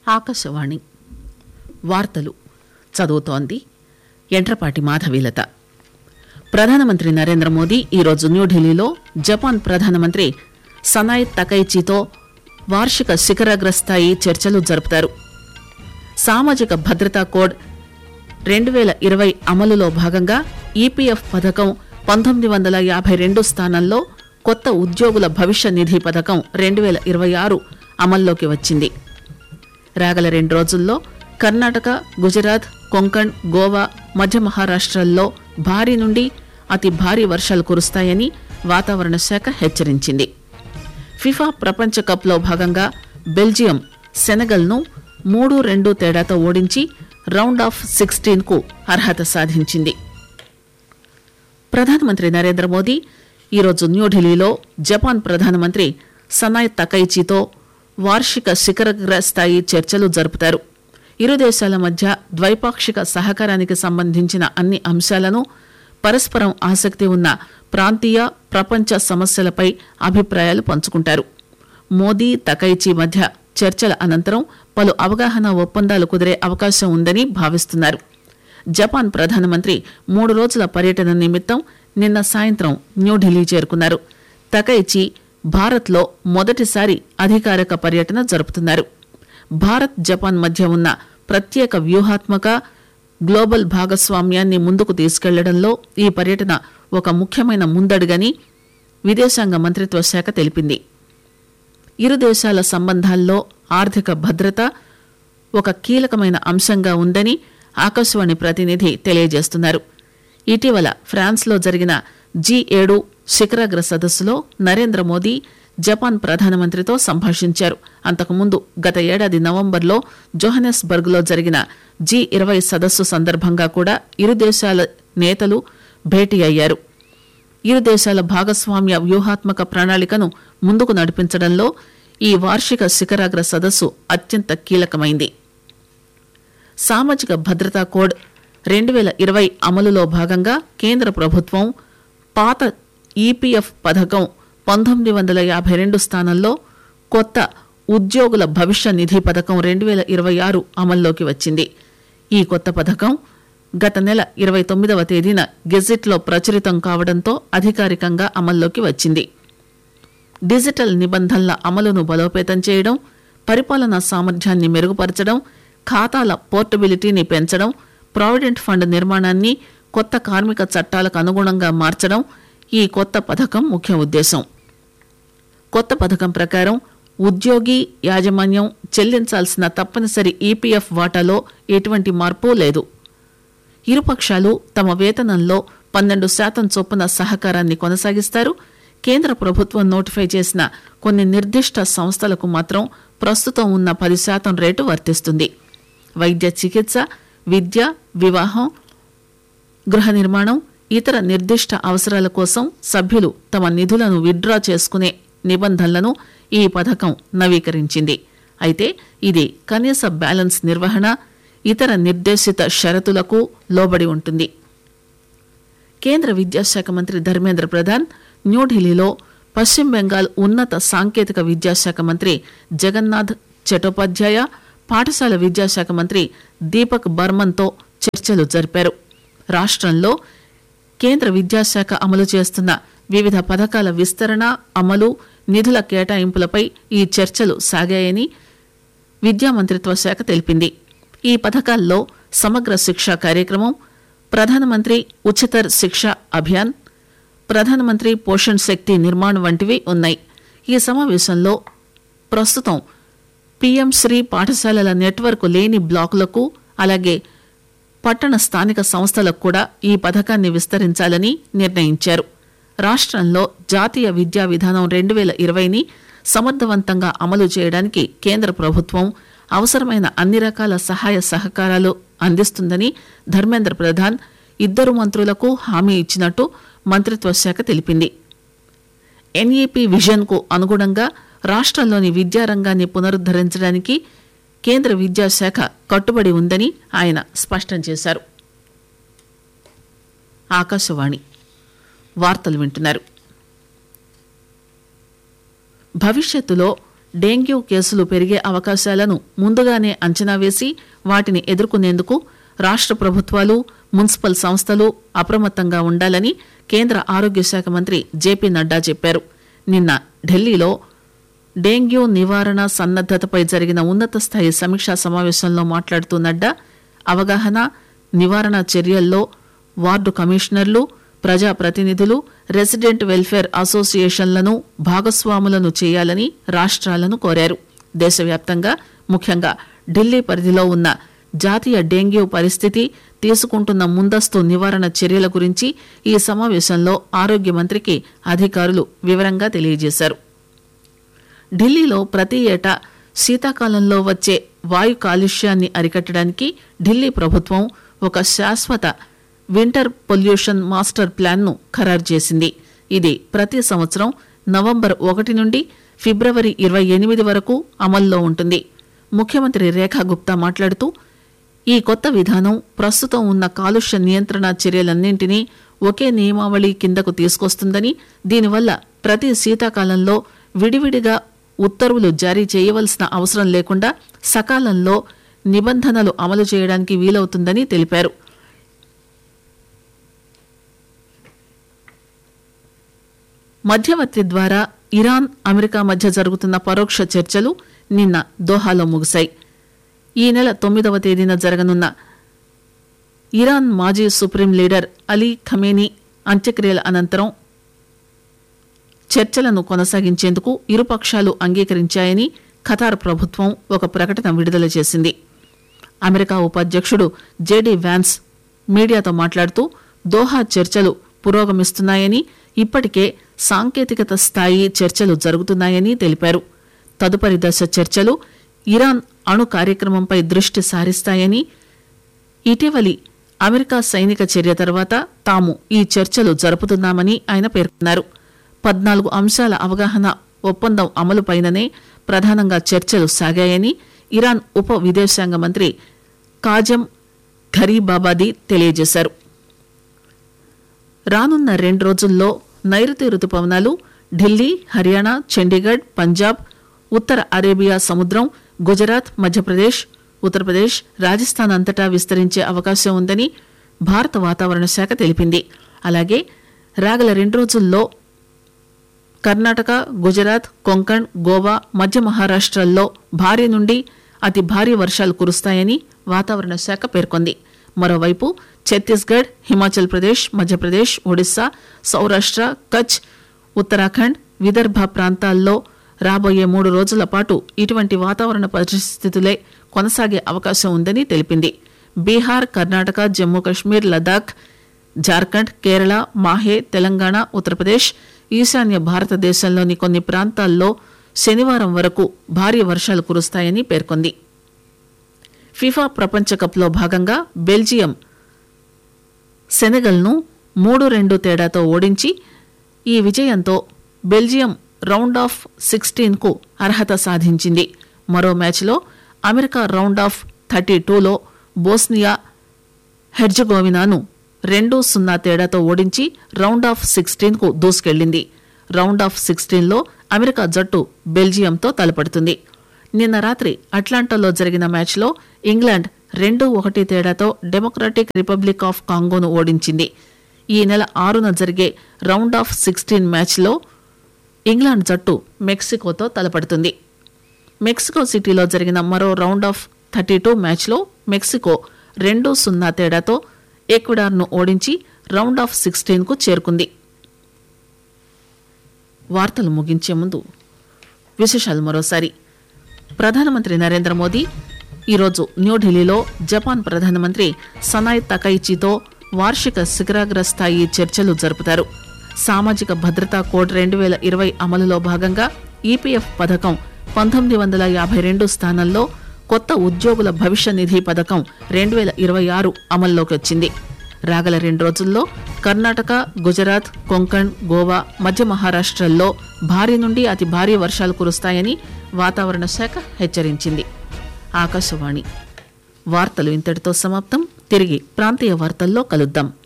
ఆకాశవాణి వార్తలు చదువుతోంది ఎంట్రపాటి మాధవీలత ప్రధానమంత్రి నరేంద్ర మోదీ ఈరోజు న్యూఢిల్లీలో జపాన్ ప్రధానమంత్రి సనాయ్ తకైచితో వార్షిక శిఖరాగ్రస్థాయి చర్చలు జరుపుతారు సామాజిక భద్రతా కోడ్ రెండు వేల ఇరవై అమలులో భాగంగా ఈపీఎఫ్ పథకం పంతొమ్మిది వందల యాభై రెండు స్థానంలో కొత్త ఉద్యోగుల భవిష్య నిధి పథకం రెండు వేల ఇరవై ఆరు అమల్లోకి వచ్చింది రాగల రెండు రోజుల్లో కర్ణాటక గుజరాత్ కొంకణ్ గోవా మధ్య మహారాష్ట్రల్లో భారీ నుండి అతి భారీ వర్షాలు కురుస్తాయని వాతావరణ శాఖ హెచ్చరించింది ఫిఫా ప్రపంచ కప్లో భాగంగా బెల్జియం సెనగల్ను మూడు రెండు తేడాతో ఓడించి రౌండ్ ఆఫ్ సిక్స్టీన్ కు అర్హత సాధించింది ప్రధానమంత్రి నరేంద్ర మోదీ ఈరోజు న్యూఢిల్లీలో జపాన్ ప్రధానమంత్రి సనాయ్ తకైచితో వార్షిక శిఖరగ్ర స్థాయి చర్చలు జరుపుతారు ఇరు దేశాల మధ్య ద్వైపాక్షిక సహకారానికి సంబంధించిన అన్ని అంశాలను పరస్పరం ఆసక్తి ఉన్న ప్రాంతీయ ప్రపంచ సమస్యలపై అభిప్రాయాలు పంచుకుంటారు మోదీ తకైచి మధ్య చర్చల అనంతరం పలు అవగాహన ఒప్పందాలు కుదిరే అవకాశం ఉందని భావిస్తున్నారు జపాన్ ప్రధానమంత్రి మూడు రోజుల పర్యటన నిమిత్తం నిన్న సాయంత్రం న్యూఢిల్లీ చేరుకున్నారు తకైచి భారత్లో మొదటిసారి అధికారిక పర్యటన జరుపుతున్నారు భారత్ జపాన్ మధ్య ఉన్న ప్రత్యేక వ్యూహాత్మక గ్లోబల్ భాగస్వామ్యాన్ని ముందుకు తీసుకెళ్లడంలో ఈ పర్యటన ఒక ముఖ్యమైన ముందడుగని విదేశాంగ మంత్రిత్వ శాఖ తెలిపింది ఇరు దేశాల సంబంధాల్లో ఆర్థిక భద్రత ఒక కీలకమైన అంశంగా ఉందని ఆకాశవాణి ప్రతినిధి తెలియజేస్తున్నారు ఇటీవల ఫ్రాన్స్లో జరిగిన జీ ఏడు శిఖరాగ్ర సదస్సులో నరేంద్ర మోదీ జపాన్ ప్రధానమంత్రితో సంభాషించారు అంతకుముందు గత ఏడాది నవంబర్లో జోహనెస్బర్గ్లో జరిగిన జీ ఇరవై సదస్సు సందర్భంగా కూడా ఇరు దేశాల నేతలు భేటీ అయ్యారు ఇరు దేశాల భాగస్వామ్య వ్యూహాత్మక ప్రణాళికను ముందుకు నడిపించడంలో ఈ వార్షిక శిఖరాగ్ర సదస్సు అత్యంత కీలకమైంది సామాజిక భద్రతా కోడ్ రెండు వేల ఇరవై అమలులో భాగంగా కేంద్ర ప్రభుత్వం పాత ఈపీఎఫ్ పథకం పంతొమ్మిది వందల యాభై రెండు స్థానంలో కొత్త ఉద్యోగుల భవిష్య నిధి పథకం రెండు వేల ఇరవై ఆరు అమల్లోకి వచ్చింది ఈ కొత్త పథకం గత నెల ఇరవై తొమ్మిదవ తేదీన గెజిట్లో ప్రచురితం కావడంతో అధికారికంగా అమల్లోకి వచ్చింది డిజిటల్ నిబంధనల అమలును బలోపేతం చేయడం పరిపాలనా సామర్థ్యాన్ని మెరుగుపరచడం ఖాతాల పోర్టబిలిటీని పెంచడం ప్రావిడెంట్ ఫండ్ నిర్మాణాన్ని కొత్త కార్మిక చట్టాలకు అనుగుణంగా మార్చడం ఈ కొత్త పథకం ముఖ్య ఉద్దేశం కొత్త పథకం ప్రకారం ఉద్యోగి యాజమాన్యం చెల్లించాల్సిన తప్పనిసరి ఈపీఎఫ్ వాటాలో ఎటువంటి మార్పు లేదు ఇరుపక్షాలు తమ వేతనంలో పన్నెండు శాతం చొప్పున సహకారాన్ని కొనసాగిస్తారు కేంద్ర ప్రభుత్వం నోటిఫై చేసిన కొన్ని నిర్దిష్ట సంస్థలకు మాత్రం ప్రస్తుతం ఉన్న పది శాతం రేటు వర్తిస్తుంది వైద్య చికిత్స విద్య వివాహం గృహ నిర్మాణం ఇతర నిర్దిష్ట అవసరాల కోసం సభ్యులు తమ నిధులను విత్డ్రా చేసుకునే నిబంధనలను ఈ పథకం నవీకరించింది అయితే ఇది కనీస బ్యాలెన్స్ నిర్వహణ ఇతర నిర్దేశిత షరతులకు లోబడి ఉంటుంది కేంద్ర విద్యాశాఖ మంత్రి ధర్మేంద్ర ప్రధాన్ న్యూఢిల్లీలో పశ్చిమ బెంగాల్ ఉన్నత సాంకేతిక విద్యాశాఖ మంత్రి జగన్నాథ్ చటోపాధ్యాయ పాఠశాల విద్యాశాఖ మంత్రి దీపక్ బర్మన్తో చర్చలు జరిపారు రాష్ట్రంలో కేంద్ర విద్యాశాఖ అమలు చేస్తున్న వివిధ పథకాల విస్తరణ అమలు నిధుల కేటాయింపులపై ఈ చర్చలు సాగాయని విద్యా మంత్రిత్వ శాఖ తెలిపింది ఈ పథకాల్లో సమగ్ర శిక్ష కార్యక్రమం ప్రధానమంత్రి ఉచితర్ శిక్ష అభియాన్ ప్రధానమంత్రి పోషణ్ శక్తి నిర్మాణ్ వంటివి ఉన్నాయి ఈ సమావేశంలో ప్రస్తుతం పీఎం శ్రీ పాఠశాలల నెట్వర్క్ లేని బ్లాకులకు అలాగే పట్టణ స్థానిక సంస్థలకు కూడా ఈ పథకాన్ని విస్తరించాలని నిర్ణయించారు రాష్ట్రంలో జాతీయ విద్యా విధానం రెండు వేల ఇరవైని సమర్థవంతంగా అమలు చేయడానికి కేంద్ర ప్రభుత్వం అవసరమైన అన్ని రకాల సహాయ సహకారాలు అందిస్తుందని ధర్మేంద్ర ప్రధాన్ ఇద్దరు మంత్రులకు హామీ ఇచ్చినట్టు మంత్రిత్వ శాఖ తెలిపింది ఎన్ఈపీ విజన్ కు అనుగుణంగా రాష్ట్రంలోని విద్యారంగాన్ని పునరుద్దరించడానికి కేంద్ర విద్యాశాఖ కట్టుబడి ఉందని ఆయన స్పష్టం చేశారు ఆకాశవాణి వార్తలు వింటున్నారు భవిష్యత్తులో డెంగ్యూ కేసులు పెరిగే అవకాశాలను ముందుగానే అంచనా వేసి వాటిని ఎదుర్కొనేందుకు రాష్ట్ర ప్రభుత్వాలు మున్సిపల్ సంస్థలు అప్రమత్తంగా ఉండాలని కేంద్ర ఆరోగ్య శాఖ మంత్రి జేపీ నడ్డా చెప్పారు నిన్న ఢిల్లీలో డెంగ్యూ నివారణ సన్నద్దతపై జరిగిన ఉన్నత స్థాయి సమీక్షా సమావేశంలో మాట్లాడుతూ నడ్డా అవగాహన నివారణ చర్యల్లో వార్డు కమిషనర్లు ప్రజాప్రతినిధులు రెసిడెంట్ వెల్ఫేర్ అసోసియేషన్లను భాగస్వాములను చేయాలని రాష్ట్రాలను కోరారు దేశవ్యాప్తంగా ముఖ్యంగా ఢిల్లీ పరిధిలో ఉన్న జాతీయ డెంగ్యూ పరిస్థితి తీసుకుంటున్న ముందస్తు నివారణ చర్యల గురించి ఈ సమావేశంలో ఆరోగ్య మంత్రికి అధికారులు వివరంగా తెలియజేశారు ఢిల్లీలో ప్రతి ఏటా శీతాకాలంలో వచ్చే వాయు కాలుష్యాన్ని అరికట్టడానికి ఢిల్లీ ప్రభుత్వం ఒక శాశ్వత వింటర్ పొల్యూషన్ మాస్టర్ ప్లాన్ను ఖరారు చేసింది ఇది ప్రతి సంవత్సరం నవంబర్ ఒకటి నుండి ఫిబ్రవరి ఇరవై ఎనిమిది వరకు అమల్లో ఉంటుంది ముఖ్యమంత్రి రేఖా గుప్తా మాట్లాడుతూ ఈ కొత్త విధానం ప్రస్తుతం ఉన్న కాలుష్య నియంత్రణ చర్యలన్నింటినీ ఒకే నియమావళి కిందకు తీసుకొస్తుందని దీనివల్ల ప్రతి శీతాకాలంలో విడివిడిగా ఉత్తర్వులు జారీ చేయవలసిన అవసరం లేకుండా సకాలంలో నిబంధనలు అమలు చేయడానికి వీలవుతుందని తెలిపారు మధ్యవర్తి ద్వారా ఇరాన్ అమెరికా మధ్య జరుగుతున్న పరోక్ష చర్చలు నిన్న దోహాలో ముగిశాయి ఈ నెల తొమ్మిదవ తేదీన జరగనున్న ఇరాన్ మాజీ సుప్రీం లీడర్ అలీ ఖమేనీ అంత్యక్రియల అనంతరం చర్చలను కొనసాగించేందుకు ఇరుపక్షాలు అంగీకరించాయని ఖతార్ ప్రభుత్వం ఒక ప్రకటన విడుదల చేసింది అమెరికా ఉపాధ్యక్షుడు జేడీ వ్యాన్స్ మీడియాతో మాట్లాడుతూ దోహా చర్చలు పురోగమిస్తున్నాయని ఇప్పటికే సాంకేతికత స్థాయి చర్చలు జరుగుతున్నాయని తెలిపారు తదుపరి దశ చర్చలు ఇరాన్ అణు కార్యక్రమంపై దృష్టి సారిస్తాయని ఇటీవలి అమెరికా సైనిక చర్య తర్వాత తాము ఈ చర్చలు జరుపుతున్నామని ఆయన పేర్కొన్నారు పద్నాలుగు అంశాల అవగాహన ఒప్పందం అమలుపైననే ప్రధానంగా చర్చలు సాగాయని ఇరాన్ ఉప విదేశాంగ మంత్రి కాజం ఘరీబాబాది తెలియజేశారు రానున్న రెండు రోజుల్లో నైరుతి రుతుపవనాలు ఢిల్లీ హర్యానా చండీగఢ్ పంజాబ్ ఉత్తర అరేబియా సముద్రం గుజరాత్ మధ్యప్రదేశ్ ఉత్తరప్రదేశ్ రాజస్థాన్ అంతటా విస్తరించే అవకాశం ఉందని భారత వాతావరణ శాఖ తెలిపింది అలాగే రాగల రెండు రోజుల్లో కర్ణాటక గుజరాత్ కొంకణ్ గోవా మధ్య మహారాష్ట్రల్లో భారీ నుండి అతి భారీ వర్షాలు కురుస్తాయని వాతావరణ శాఖ పేర్కొంది మరోవైపు ఛత్తీస్గఢ్ హిమాచల్ ప్రదేశ్ మధ్యప్రదేశ్ ఒడిశా సౌరాష్ట్ర కచ్ ఉత్తరాఖండ్ విదర్భ ప్రాంతాల్లో రాబోయే మూడు రోజుల పాటు ఇటువంటి వాతావరణ పరిస్థితులే కొనసాగే అవకాశం ఉందని తెలిపింది బీహార్ కర్ణాటక జమ్మూ కశ్మీర్ లదాఖ్ జార్ఖండ్ కేరళ మాహే తెలంగాణ ఉత్తరప్రదేశ్ ఈశాన్య భారతదేశంలోని కొన్ని ప్రాంతాల్లో శనివారం వరకు భారీ వర్షాలు కురుస్తాయని పేర్కొంది ఫిఫా ప్రపంచ కప్లో భాగంగా బెల్జియం సెనెగల్ను మూడు రెండు తేడాతో ఓడించి ఈ విజయంతో బెల్జియం రౌండ్ ఆఫ్ సిక్స్టీన్కు అర్హత సాధించింది మరో మ్యాచ్లో అమెరికా రౌండ్ ఆఫ్ థర్టీ టూలో బోస్నియా హెర్జగోవినాను రెండు సున్నా తేడాతో ఓడించి రౌండ్ ఆఫ్ సిక్స్టీన్కు దూసుకెళ్లింది రౌండ్ ఆఫ్ సిక్స్టీన్లో అమెరికా జట్టు బెల్జియంతో తలపడుతుంది నిన్న రాత్రి అట్లాంటాలో జరిగిన మ్యాచ్లో ఇంగ్లాండ్ రెండు ఒకటి తేడాతో డెమోక్రటిక్ రిపబ్లిక్ ఆఫ్ కాంగోను ఓడించింది ఈ నెల ఆరున జరిగే రౌండ్ ఆఫ్ సిక్స్టీన్ మ్యాచ్లో ఇంగ్లాండ్ జట్టు మెక్సికోతో తలపడుతుంది మెక్సికో సిటీలో జరిగిన మరో రౌండ్ ఆఫ్ థర్టీ టూ మ్యాచ్లో మెక్సికో రెండు సున్నా తేడాతో ఈక్వెడార్ను ఓడించి రౌండ్ ఆఫ్ సిక్స్టీన్కు చేరుకుంది వార్తలు ముగించే ముందు విశేషాలు మరోసారి ప్రధానమంత్రి నరేంద్ర మోదీ ఈరోజు న్యూఢిల్లీలో జపాన్ ప్రధానమంత్రి సనాయ్ తకైచితో వార్షిక శిఖరాగ్ర స్థాయి చర్చలు జరుపుతారు సామాజిక భద్రతా కోడ్ రెండు వేల ఇరవై అమలులో భాగంగా ఈపీఎఫ్ పథకం పంతొమ్మిది వందల యాభై రెండు స్థానంలో కొత్త ఉద్యోగుల భవిష్య నిధి పథకం రెండు వేల ఇరవై ఆరు అమల్లోకి వచ్చింది రాగల రెండు రోజుల్లో కర్ణాటక గుజరాత్ కొంకణ్ గోవా మధ్య మహారాష్ట్రల్లో భారీ నుండి అతి భారీ వర్షాలు కురుస్తాయని వాతావరణ శాఖ హెచ్చరించింది ఆకాశవాణి వార్తలు ఇంతటితో సమాప్తం తిరిగి ప్రాంతీయ వార్తల్లో కలుద్దాం